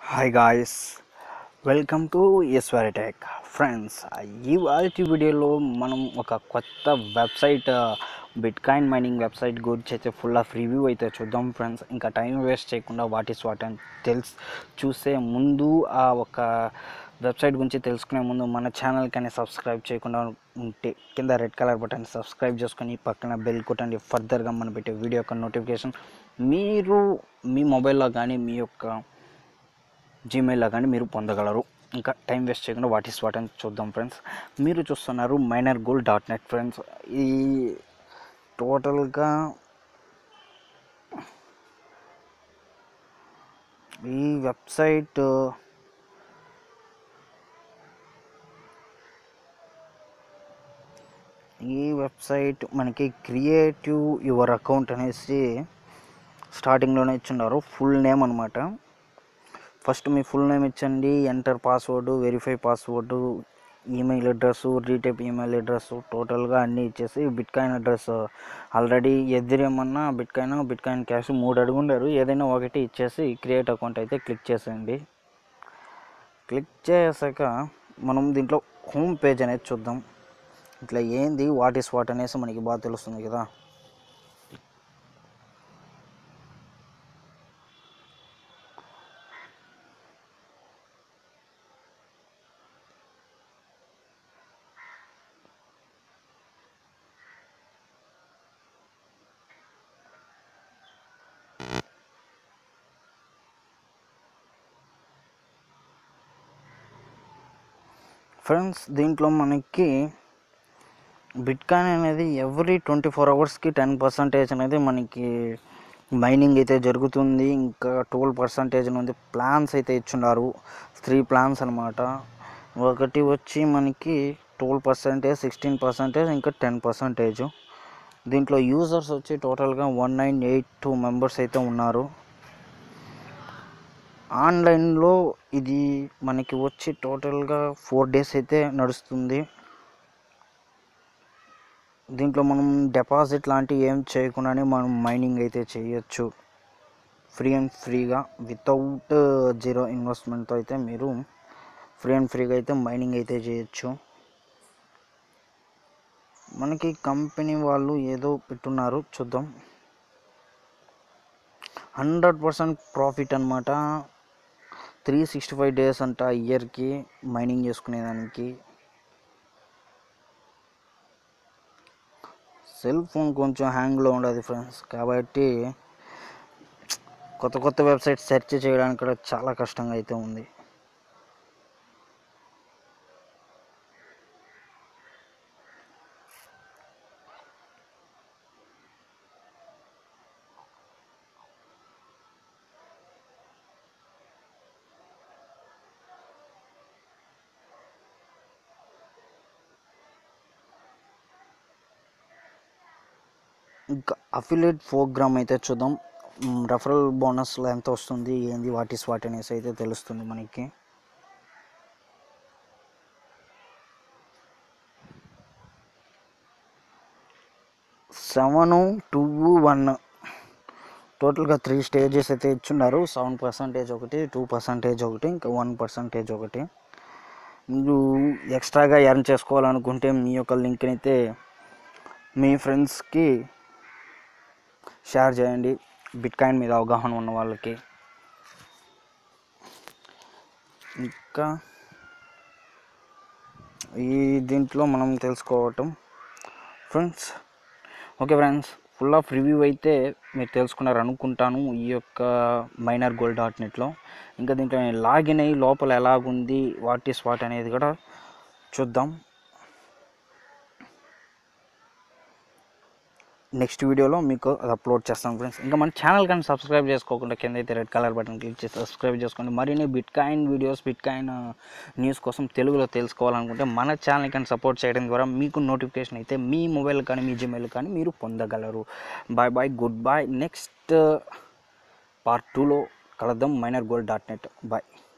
hi guys welcome to Eswari tech friends ఇవాళ వీడియోలో మనం ఒక కొత్త website bitcoin mining website గురించి అయితే ఫుల్ ఆఫ్ రివ్యూ అయితే చూద్దాం ఫ్రెండ్స్ ఇంకా టైం వేస్ట్ చేయకుండా వాట్ ఈస్ వాట్ అని తెలుసు చూసే ముందు ఆ ఒక వెబ్సైట్ గురించి తెలుసుకునే ముందు మన ఛానల్ కానీ సబ్స్క్రైబ్ చేయకుండా ఉంటే కింద రెడ్ కలర్ బటన్ సబ్స్క్రైబ్ చేసుకొని పక్కన బెల్ కొట్టండి ఫర్దర్గా మనం పెట్టే వీడియో యొక్క నోటిఫికేషన్ మీరు మీ మొబైల్లో కానీ మీ యొక్క జీమెయిల్లో కానీ మీరు పొందగలరు ఇంకా టైం వేస్ట్ చేయకుండా వాట్ ఈస్ వాట్ అని చూద్దాం ఫ్రెండ్స్ మీరు చూస్తున్నారు miner gold dot net friends ఈ టోటల్గా ఈ వెబ్సైట్ ఈ వెబ్సైట్ మనకి క్రియేటివ్ యువర్ అకౌంట్ అనేసి స్టార్టింగ్లోనే ఇచ్చున్నారు ఫుల్ నేమ్ అనమాట ఫస్ట్ మీ ఫుల్ నేమ్ ఇచ్చండి enter password verify password email address retype email address టోటల్గా అన్నీ ఇచ్చేసి బిట్ కాయిన్ అడ్రస్ ఆల్రెడీ ఎదురేమన్నా bitcoin bitcoin cash మూడు అడుగుండారు ఏదైనా ఒకటి ఇచ్చేసి క్రియేట్ అకౌంట్ అయితే క్లిక్ చేసేయండి క్లిక్ చేసాక మనం దీంట్లో హోమ్ పేజ్ అనేది చూద్దాం ఇట్లా ఏంది వాట్ ఈస్ వాట్ అనేసి మనకి బాగా తెలుస్తుంది కదా ఫ్రెండ్స్ దీంట్లో మనకి బిట్ కాయిన్ అనేది ఎవ్రీ ట్వంటీ ఫోర్ అవర్స్కి టెన్ పర్సంటేజ్ అనేది మనకి మైనింగ్ అయితే జరుగుతుంది ఇంకా ట్వెల్వ్ పర్సంటేజ్ ఉంది ప్లాన్స్ అయితే ఇచ్చున్నారు త్రీ ప్లాన్స్ అనమాట ఒకటి వచ్చి మనకి ట్వెల్వ్ పర్సంటేజ్ సిక్స్టీన్ పర్సంటేజ్ ఇంకా టెన్ పర్సంటేజ్ దీంట్లో యూజర్స్ వచ్చి టోటల్గా one nine eight two members అయితే ఉన్నారు ఆన్లైన్లో ఇది మనకి వచ్చి టోటల్గా ఫోర్ డేస్ అయితే నడుస్తుంది దీంట్లో మనం డిపాజిట్ లాంటివి ఏం చేయకుండానే మనం మైనింగ్ అయితే చేయొచ్చు ఫ్రీ అండ్ ఫ్రీగా వితౌట్ జీరో ఇన్వెస్ట్మెంట్తో అయితే మీరు ఫ్రీ అండ్ ఫ్రీగా అయితే మైనింగ్ అయితే చేయొచ్చు మనకి కంపెనీ వాళ్ళు ఏదో పెట్టున్నారు చూద్దాం హండ్రెడ్ పర్సెంట్ ప్రాఫిట్ అనమాట త్రీ సిక్స్టీ ఫైవ్ డేస్ అంట ఇయర్కి మైనింగ్ చేసుకునేదానికి సెల్ ఫోన్ కొంచెం హ్యాంగ్లో ఉండదు ఫ్రెండ్స్ కాబట్టి కొత్త కొత్త వెబ్సైట్ సెర్చ్ చేయడానికి కూడా చాలా కష్టంగా అయితే ఉంది ఇంకా అఫిలియేట్ ప్రోగ్రామ్ అయితే చూద్దాం రెఫరల్ బోనస్లో ఎంత వస్తుంది ఏంది వాట్ ఈస్ వాట్ అనేసి అయితే తెలుస్తుంది మనకి సెవెన్ టూ వన్ టోటల్గా త్రీ స్టేజెస్ అయితే ఇచ్చున్నారు సెవెన్ పర్సంటేజ్ ఒకటి టూ పర్సంటేజ్ ఒకటి ఇంకా వన్ పర్సంటేజ్ ఒకటి మీరు ఎక్స్ట్రాగా ఎర్న్ చేసుకోవాలనుకుంటే మీ యొక్క లింక్ని అయితే మీ ఫ్రెండ్స్కి షేర్ చేయండి బిట్ కాయిన్ మీద అవగాహన ఉన్న వాళ్ళకి ఇంకా ఈ దీంట్లో మనం తెలుసుకోవటం friends okay friends full of review అయితే మీరు తెలుసుకున్నారు అనుకుంటాను ఈ యొక్క మైనర్ గోల్డ్ డాట్ నెట్లో ఇంకా దీంట్లో నేను లాగిన్ అయ్యి లోపల ఎలాగుంది వాట్ ఈస్ వాట్ అనేది కూడా చూద్దాం నెక్స్ట్ వీడియోలో మీకు అది అప్లోడ్ చేస్తాను ఫ్రెండ్స్ ఇంకా మన ఛానల్ కానీ సబ్స్క్రైబ్ చేసుకోకుండా కింద అయితే రెడ్ కలర్ బటన్ క్లిక్ చేసి సబ్స్క్రైబ్ చేసుకోండి మరిన్ని bitcoin videos bitcoin news కోసం తెలుగులో తెలుసుకోవాలనుకుంటే మన ఛానల్ కానీ సపోర్ట్ చేయడం ద్వారా మీకు నోటిఫికేషన్ అయితే మీ మొబైల్ కానీ మీ జీమెయిల్ కానీ మీరు పొందగలరు bye bye goodbye next part టూలో కలుద్దాం miner gold dot net bye